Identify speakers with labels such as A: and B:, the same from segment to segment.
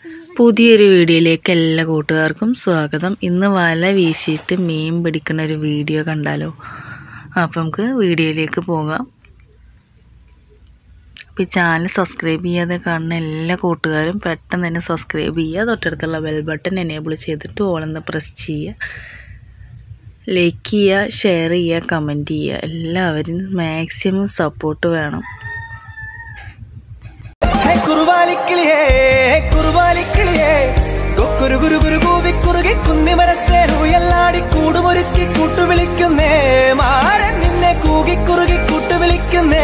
A: പുതിയൊരു വീഡിയോയിലേക്ക് എല്ലാ കൂട്ടുകാർക്കും സ്വാഗതം ഇന്ന് വല വീശിയിട്ട് മീൻ പിടിക്കുന്ന ഒരു വീഡിയോ കണ്ടാലോ അപ്പം നമുക്ക് വീഡിയോയിലേക്ക് പോകാം അപ്പോൾ ഈ ചാനൽ സബ്സ്ക്രൈബ് ചെയ്യാതെ കാണുന്ന എല്ലാ കൂട്ടുകാരും പെട്ടെന്ന് തന്നെ സബ്സ്ക്രൈബ് ചെയ്യുക തൊട്ടടുത്തുള്ള ബെൽ ബട്ടൺ എനേബിൾ ചെയ്തിട്ട് ഓളെന്ന് പ്രസ് ചെയ്യുക ലൈക്ക് ചെയ്യുക ഷെയർ ചെയ്യുക കമൻറ്റ് ചെയ്യുക എല്ലാവരും മാക്സിമം സപ്പോർട്ട് വേണം
B: ഹേ കുറുവാലിക്കിളിയേ ഹേ കുറുവാലിക്കിളിയേ കൊക്കുരു ഗുരു ഗുരു കൂവി കുറുകി കുന്നിമരത്തേനു എല്ലാടി കൂടുമൊരുക്കി കൂട്ടുവിളിക്കുന്നേ മാരൻ നിന്നെ കൂകി കുറുകി കൂട്ടുവിളിക്കുന്നേ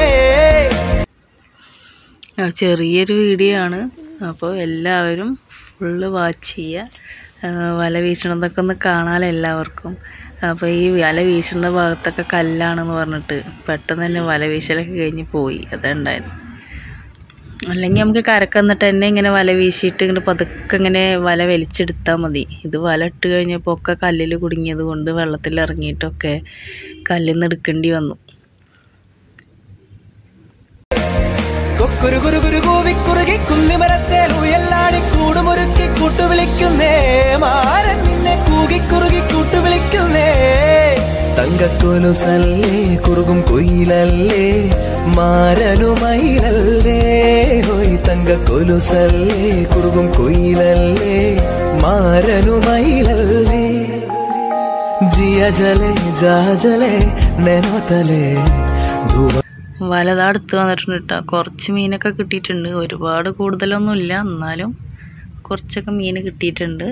A: ആ, ചെറിയൊരു വീഡിയോ ആണ് അപ്പോൾ എല്ലാവരും ഫുള്ള് വാച്ച് ചെയ്യുക ആ, വല വീശണതൊക്കെ ഒന്ന് കാണാമല്ലോ എല്ലാവർക്കും അപ്പോൾ ഈ വല വീശുന്ന ഭാഗത്തൊക്കെ കല്ലാണെന്ന് പറഞ്ഞിട്ട് പെട്ടെന്ന് തന്നെ വല വീശലൊക്കെ കഴിഞ്ഞ് പോയി അതുണ്ടായത് അല്ലെങ്കിൽ നമുക്ക് കരക്ക് വന്നിട്ട് തന്നെ ഇങ്ങനെ വല വീശിയിട്ട് ഇങ്ങനെ പതുക്കെ ഇങ്ങനെ വല വലിച്ചെടുത്താൽ മതി ഇത് വല ഇട്ട് കഴിഞ്ഞപ്പോൾ ഒക്കെ കല്ലിൽ കുടുങ്ങിയത് കൊണ്ട് വെള്ളത്തിൽ ഇറങ്ങിയിട്ടൊക്കെ കല്ലിൽ നിന്ന് എടുക്കേണ്ടി വന്നു
B: കൊക്കുരു ഗുരു ഗുരു കൂവി കുറുകി കുന്നിമരത്തേനു എല്ലാടി കൂടുമൊരുക്കി കൂട്ടുവിളിക്കുന്നേ മാരൻ നിന്നെ കൂകി കുറുകി കൂട്ടുവിളിക്കുന്നേ തങ്കക്കൊലുസല്ലേ കുറുകും കുയിലല്ലേ മാരനുമയിലല്ലേ ഹോയ് തങ്കക്കൊലുസല്ലേ കുറുകും കുയിലല്ലേ മാരനുമയിലല്ലേ ജിയ ജലേ ജാ ജലേ നെനോതലേ ധൂവ
A: വല ദാ അടുത്ത് വന്നിട്ടുണ്ട് കേട്ടോ കുറച്ച് മീനൊക്കെ കിട്ടിയിട്ടുണ്ട് ഒരുപാട് കൂടുതലൊന്നുമില്ല എന്നാലും കുറച്ചൊക്കെ മീൻ കിട്ടിയിട്ടുണ്ട്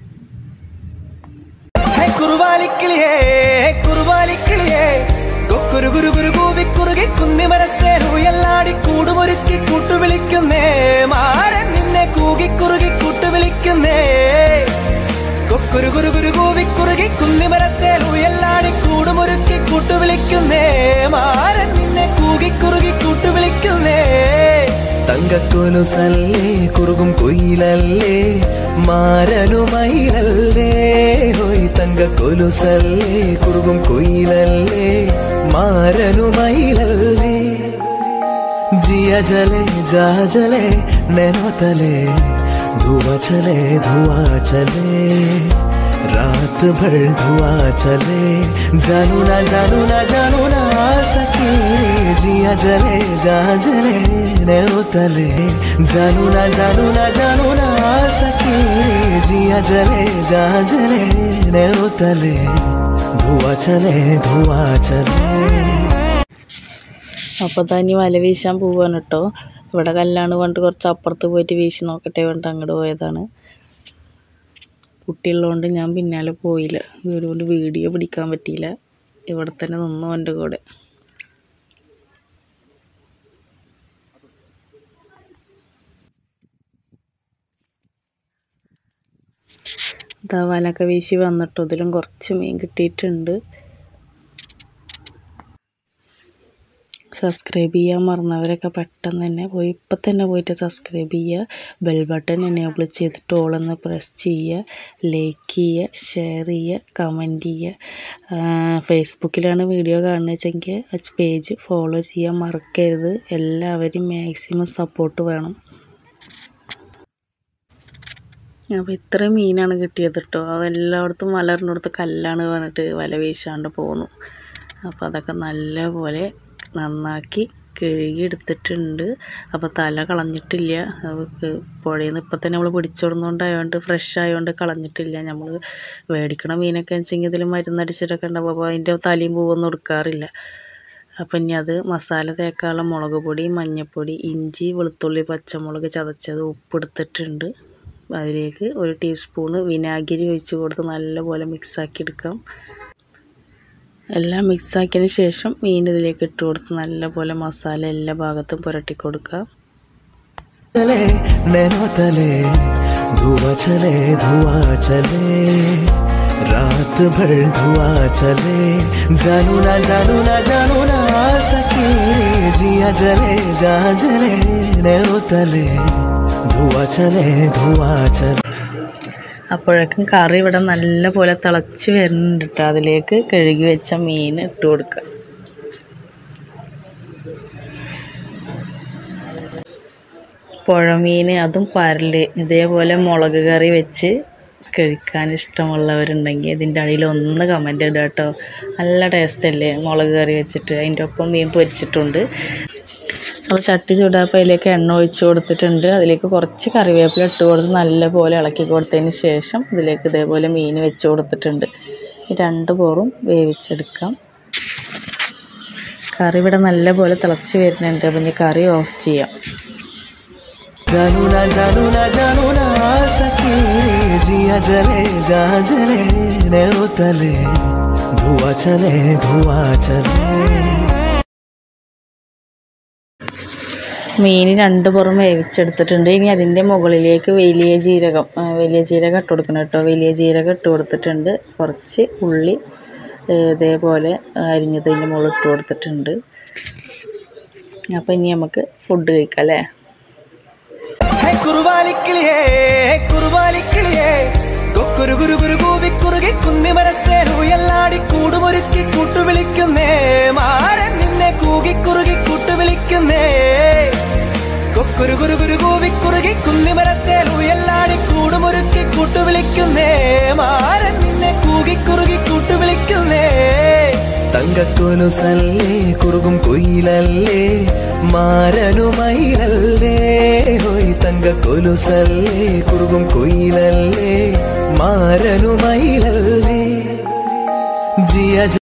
B: ഹേ കുറുവാലിക്കിളിയേ ഹേ കുറുവാലിക്കിളിയേ കൊക്കുരു ഗുരു ഗുരു കൂവി കുറുകി കുന്നിമരത്തേനു എല്ലാടി കൂടുമൊരുക്കി കൂട്ടുവിളിക്കുന്നേ മാരൻ നിന്നെ കൂകി കുറുകി കൂട്ടുവിളിക്കുന്നേ കൊക്കുരു ഗുരു ഗുരു കൂവി കുറുകി കുന്നിമരത്തേനു എല്ലാടി കൂടുമൊരുക്കി കൂട്ടുവിളിക്കുന്നേ മാരൻ നിന്നെ കൂകി കുറുകി കൂട്ടുവിളിക്കുന്നേ തങ്കക്കൊലുസല്ലേ കുറുകും കുയിലല്ലേ മാരനുമയിലല്ലേ ഹോയ് തങ്കക്കൊലുസല്ലേ കുറുകും കുയിലല്ലേ മാരനുമയിലല്ലേ ജിയ ജലേ ജാ ജലേ നെനോതലേ धुआं चले धुआं चले रात भर धुआं चले जानू ना जानू ना जानू ना सके जिया जले जा जले नेरो तले जानू ना जानू ना जानू ना सके जिया जले जा जले नेरो तले धुआं चले धुआं चले
A: അപ്പോൾ തന്നെ വല വീശാൻ പോവാണ് കേട്ടോ ഇവിടെ കല്ലാണ് പറഞ്ഞിട്ട് കുറച്ച് അപ്പുറത്ത് പോയിട്ട് വീശി നോക്കട്ടെ പറഞ്ഞിട്ട് അങ്ങോട്ട് പോയതാണ് കുട്ടിയുള്ളതുകൊണ്ട് ഞാൻ പിന്നാലെ പോയില്ല അതുകൊണ്ട് വീഡിയോ പിടിക്കാൻ പറ്റിയില്ല ഇവിടെ തന്നെ നിന്നു എൻ്റെ കൂടെ ഇതാ വലൊക്കെ വീശി വന്നിട്ട് ഇതിലും കുറച്ച് മീൻ കിട്ടിയിട്ടുണ്ട് സബ്സ്ക്രൈബ് ചെയ്യാൻ മറന്നവരൊക്കെ പെട്ടെന്ന് തന്നെ പോയി ഇപ്പം തന്നെ പോയിട്ട് സബ്സ്ക്രൈബ് ചെയ്യുക ബെൽ ബട്ടൺ എനേബിൾ ചെയ്തിട്ട് ഓളൊന്ന് പ്രസ് ചെയ്യുക ലൈക്ക് ചെയ്യുക ഷെയർ ചെയ്യുക കമൻറ്റ് ചെയ്യുക ഫേസ്ബുക്കിലാണ് വീഡിയോ കാണുന്നത് വെച്ചെങ്കിൽ ആ പേജ് ഫോളോ ചെയ്യാൻ മറക്കരുത് എല്ലാവരും മാക്സിമം സപ്പോർട്ട് വേണം അപ്പോൾ ഇത്രയും മീനാണ് കിട്ടിയത് കേട്ടോ അതെല്ലായിടത്തും മലറിനടുത്ത് കല്ലാണ് പറഞ്ഞിട്ട് വല വീശാണ്ട് പോന്നു അപ്പോൾ അതൊക്കെ നല്ലപോലെ നന്നാക്കി കഴുകി എടുത്തിട്ടുണ്ട് അപ്പോൾ തല കളഞ്ഞിട്ടില്ല നമുക്ക് പുഴയിൽ നിന്ന് ഇപ്പം തന്നെ നമ്മൾ പിടിച്ചോടുന്നതുകൊണ്ടായതുകൊണ്ട് ഫ്രഷ് ആയതുകൊണ്ട് കളഞ്ഞിട്ടില്ല നമ്മൾ മേടിക്കണ മീനൊക്കെ വെച്ചെങ്കിൽ ഇതിൽ മരുന്നടിച്ചിട്ടൊക്കെ ഉണ്ടാവും അപ്പോൾ അതിൻ്റെ തലയും പൂവൊന്നും എടുക്കാറില്ല അപ്പം ഇനി അത് മസാല തേക്കാനുള്ള മുളക് പൊടി മഞ്ഞൾപ്പൊടി ഇഞ്ചി വെളുത്തുള്ളി പച്ചമുളക് ചതച്ചത് ഉപ്പെടുത്തിട്ടുണ്ട് അതിലേക്ക് ഒരു ടീസ്പൂണ് വിനാഗിരി ഒഴിച്ച് കൊടുത്ത് നല്ലപോലെ മിക്സാക്കി എടുക്കാം എല്ലാം മിക്സാക്കിയതിന് ശേഷം മീൻ ഇതിലേക്ക് ഇട്ട് കൊടുത്ത് നല്ലപോലെ മസാല എല്ലാ ഭാഗത്തും പുരട്ടി കൊടുക്കാം
B: चले नैनो तले धुआं चले धुआं चले रात भर धुआं चले जानू ना जानू ना जानू ना सके जिया जले जा जले नैनो तले धुआं चले धुआं चले
A: അപ്പോഴേക്കും കറി ഇവിടെ നല്ലപോലെ തിളച്ച് വരുന്നുണ്ട് കേട്ടോ അതിലേക്ക് കഴുകി വെച്ച മീൻ ഇട്ട് കൊടുക്കുക പുഴമീൻ അതും പരല് ഇതേപോലെ മുളക് കറി വെച്ച് കഴിക്കാൻ ഇഷ്ടമുള്ളവരുണ്ടെങ്കിൽ ഇതിൻ്റെ അടിയിൽ ഒന്ന് കമൻ്റ് ഇടുക കേട്ടോ നല്ല ടേസ്റ്റ് അല്ലേ മുളക് കറി വെച്ചിട്ട് അതിൻ്റെ ഒപ്പം മീൻ പൊരിച്ചിട്ടുണ്ട് അപ്പോൾ ചട്ടി ചൂടാപ്പോൾ അതിലേക്ക് എണ്ണ ഒഴിച്ച് കൊടുത്തിട്ടുണ്ട് അതിലേക്ക് കുറച്ച് കറിവേപ്പില ഇട്ട് കൊടുത്ത് നല്ലപോലെ ഇളക്കി കൊടുത്തതിന് ശേഷം ഇതിലേക്ക് ഇതേപോലെ മീൻ വെച്ച് കൊടുത്തിട്ടുണ്ട് ഈ രണ്ട് പോറും വേവിച്ചെടുക്കാം കറി ഇവിടെ നല്ലപോലെ തിളച്ച് വരുന്നുണ്ട് അപ്പം ഇനി കറി ഓഫ് ചെയ്യാം
B: जानू ना जानू ना जानू ना सके जिया जले जा जले नैनो तले धुआं चले धुआं चले
A: മീൻ രണ്ട് പുറം വേവിച്ചെടുത്തിട്ടുണ്ട് ഇനി അതിൻ്റെ മുകളിലേക്ക് വലിയ ജീരകം ആ, വലിയ ജീരകം ഇട്ട് കൊടുക്കണം കേട്ടോ വലിയ ജീരകം ഇട്ട് കൊടുത്തിട്ടുണ്ട് കുറച്ച് ഉള്ളി ഏ, ഇതേപോലെ അരിഞ്ഞത് ഇതിൻ്റെ മുകളിൽ ഇട്ട് കൊടുത്തിട്ടുണ്ട് അപ്പോൾ ഇനി നമുക്ക് ഫുഡ് കഴിക്കാം അല്ലേ
B: ഹേ കുറുവാലിക്കിളിയേ കുറുവാലിക്കിളിയേ കൊക്കുരു ഗുരു ഗുരു കൂവി കുറുകി കുന്നിമരത്തേൽ ഉയല്ലാടി കൂടുമൊരുക്കി കൂട്ടുവിളിക്കുന്നേ മാരൻ നിന്നെ കൂകി കുറുകി കൂട്ടുവിളിക്കുന്നേ കൊക്കുരു ഗുരു ഗുരു കൂവി കുറുകി കുന്നിമരത്തേൽ ഉയല്ലാടി കൂടുമൊരുക്കി കൂട്ടുവിളിക്കുന്നേ മാരൻ നിന്നെ കൂകി കുറുകി കൂട്ടുവിളിക്കുന്നേ തങ്കക്കൊലുസല്ലേ കുറുകും കുയിലല്ലേ മാരനുമയിലല്ലേ ഹോയ് തങ്കക്കൊലുസല്ലേ കുറുകും കുയിലല്ലേ മാരനുമയിലല്ലേ ജിയ